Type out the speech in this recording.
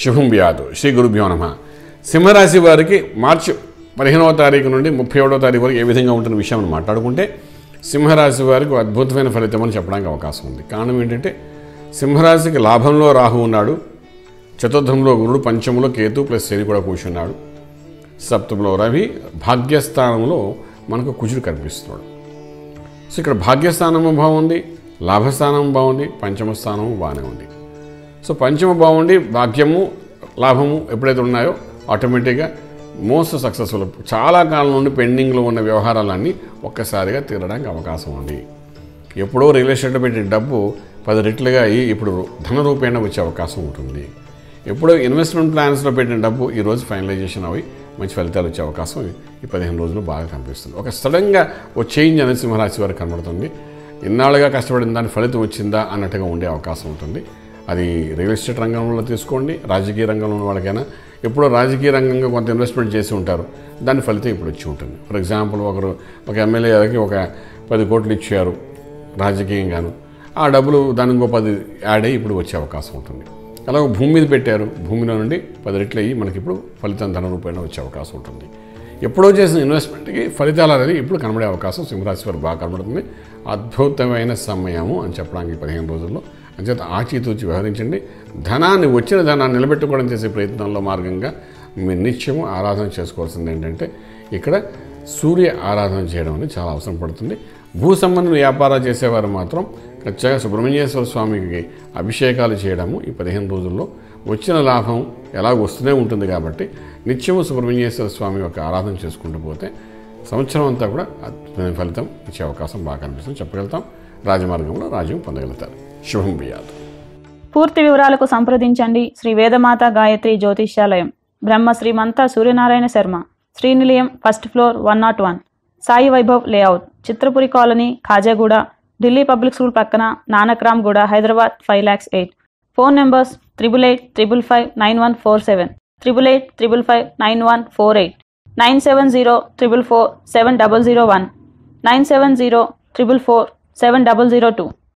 శుభం వ్యాధు శ్రీ గురుభ్యో నమ సింహరాశి వారికి మార్చి పదిహేనవ తారీఖు నుండి ముప్పై ఏడవ తారీఖు వరకు ఏ విధంగా ఉంటున్న విషయం మనం మాట్లాడుకుంటే సింహరాశి వారికి ఒక అద్భుతమైన ఫలితం అని చెప్పడానికి అవకాశం ఉంది కారణం ఏంటంటే సింహరాశికి లాభంలో రాహు ఉన్నాడు చతుర్థంలో గురుడు పంచములో కేతు ప్లస్ శని కూడా కూర్చున్నాడు సప్తంలో రవి భాగ్యస్థానంలో మనకు కుజుడు కనిపిస్తున్నాడు సో ఇక్కడ భాగ్యస్థానము బాగుంది లాభస్థానం బాగుంది పంచమ స్థానము బాగానే ఉంది సో పంచమ బాగుండి భాగ్యము లాభము ఎప్పుడైతే ఉన్నాయో ఆటోమేటిక్గా మోస్ట్ సక్సెస్ఫుల్ చాలా కాలం నుండి పెండింగ్లో ఉన్న వ్యవహారాలన్నీ ఒక్కసారిగా తీరడానికి అవకాశం ఉంది ఎప్పుడో రియల్ ఎస్టేట్లో పెట్టిన డబ్బు పది రెట్లుగా అయ్యి ఇప్పుడు ధన రూపేణ వచ్చే అవకాశం ఉంటుంది ఎప్పుడో ఇన్వెస్ట్మెంట్ ప్లాన్స్లో పెట్టిన డబ్బు ఈరోజు ఫైనలైజేషన్ అవి మంచి ఫలితాలు వచ్చే అవకాశం ఈ పదిహేను రోజులు బాగా కనిపిస్తుంది ఒక సడన్గా ఓ చేంజ్ అనేది సింహరాశి వారికి కనబడుతుంది ఇన్నాళ్ళుగా కష్టపడిన దాని ఫలితం వచ్చిందా అన్నట్టుగా ఉండే అవకాశం ఉంటుంది అది రియల్ ఎస్టేట్ రంగంలో తీసుకోండి రాజకీయ రంగంలో ఉన్న వాళ్ళకైనా ఎప్పుడో రాజకీయ రంగంగా కొంత ఇన్వెస్ట్మెంట్ చేసి ఉంటారు దాని ఫలితం ఇప్పుడు వచ్చి ఉంటుంది ఫర్ ఎగ్జాంపుల్ ఒకరు ఒక ఎమ్మెల్యేకి ఒక పది కోట్లు ఇచ్చారు రాజకీయంగాను ఆ డబ్బులు దానికి ఇంకో పది యాడ్ అయ్యి ఇప్పుడు వచ్చే అవకాశం ఉంటుంది అలాగే భూమి మీద పెట్టారు భూమిలో నుండి పది రెట్లు అయ్యి మనకి ఇప్పుడు ఫలితం ధన రూపాయన వచ్చే అవకాశం ఉంటుంది ఎప్పుడో చేసిన ఇన్వెస్ట్మెంట్కి ఫలితాలు అనేది ఇప్పుడు కనబడే అవకాశం సింహరాశి వారికి బాగా కనబడుతుంది అద్భుతమైన సమయము అని చెప్పడానికి ఈ పదిహేను రోజుల్లో అంచేత ఆచితూచి వ్యవహరించండి ధనాన్ని వచ్చిన ధనాన్ని నిలబెట్టుకోవడం చేసే ప్రయత్నంలో మార్గంగా మీరు నిత్యము ఆరాధన చేసుకోవాల్సింది ఏంటంటే ఇక్కడ సూర్య ఆరాధన చేయడం అనేది చాలా అవసరం పడుతుంది భూ సంబంధం వ్యాపారాలు చేసేవారు మాత్రం ఖచ్చితంగా సుబ్రహ్మణ్యేశ్వర స్వామికి అభిషేకాలు చేయడము ఈ పదిహేను రోజుల్లో వచ్చిన లాభం ఎలా వస్తూనే ఉంటుంది కాబట్టి నిత్యము సుబ్రహ్మణ్యేశ్వర స్వామి యొక్క ఆరాధన చేసుకుంటూ పోతే సంవత్సరం అంతా కూడా అద్భుతమైన ఫలితం ఇచ్చే అవకాశం బాగా కనిపిస్తుంది చెప్పగలుగుతాం రాజమార్గంలో రాజ్యం పొందగలుగుతారు శుభం బియ్యాలు పూర్తి వివరాలకు సంప్రదించండి Shri Vedamata Gayatri Jyotishyalayam Brahma Srimantha Suryanarayana Sharma Srinilayam first floor one not one Sai Vaibhav layout Chitrapuri colony Khajaguda Delhi public school పక్కన Nanakramguda Hyderabad five lakhs eight phone numbers triple eight triple five nine one four seven triple eight triple five nine one four eight nine seven zero triple four seven double zero one nine seven zero triple four seven double zero two